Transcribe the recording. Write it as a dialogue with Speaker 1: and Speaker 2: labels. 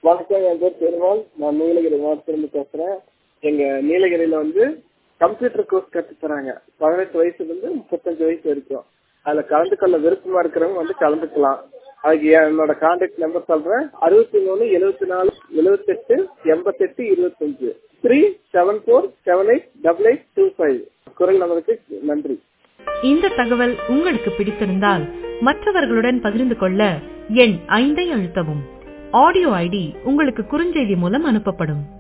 Speaker 1: வணக்கம் என் பேர் பெருமாள் நான் நீலகிரி மாவட்டத்திலிருந்து பேசுறேன் எங்க நீலகிரியில வந்து கம்ப்யூட்டர் கோர்ஸ் கத்து தராங்க பதினெட்டு வயசுல இருந்து முப்பத்தஞ்சு வயசு வரைக்கும் அதுல கலந்து கொள்ள விருப்பமா இருக்கிறவங்க வந்து கலந்துக்கலாம் அதுக்கு என்னோட கான்டாக்ட் நம்பர் சொல்றேன் அறுபத்தி மூணு எழுபத்தி நாலு எழுபத்தெட்டு எண்பத்தெட்டு இருபத்தஞ்சு three seven four seven eight double eight two five குரல் நம்பருக்கு நன்றி
Speaker 2: இந்த தகவல் உங்களுக்கு பிடித்திருந்தால் மற்றவர்களுடன் பகிர்ந்து கொள்ள எண் ஐந்தை அழுத்தவும் ஆடியோ ஐடி உங்களுக்கு குறுஞ்செய்தி மூலம் அனுப்பப்படும்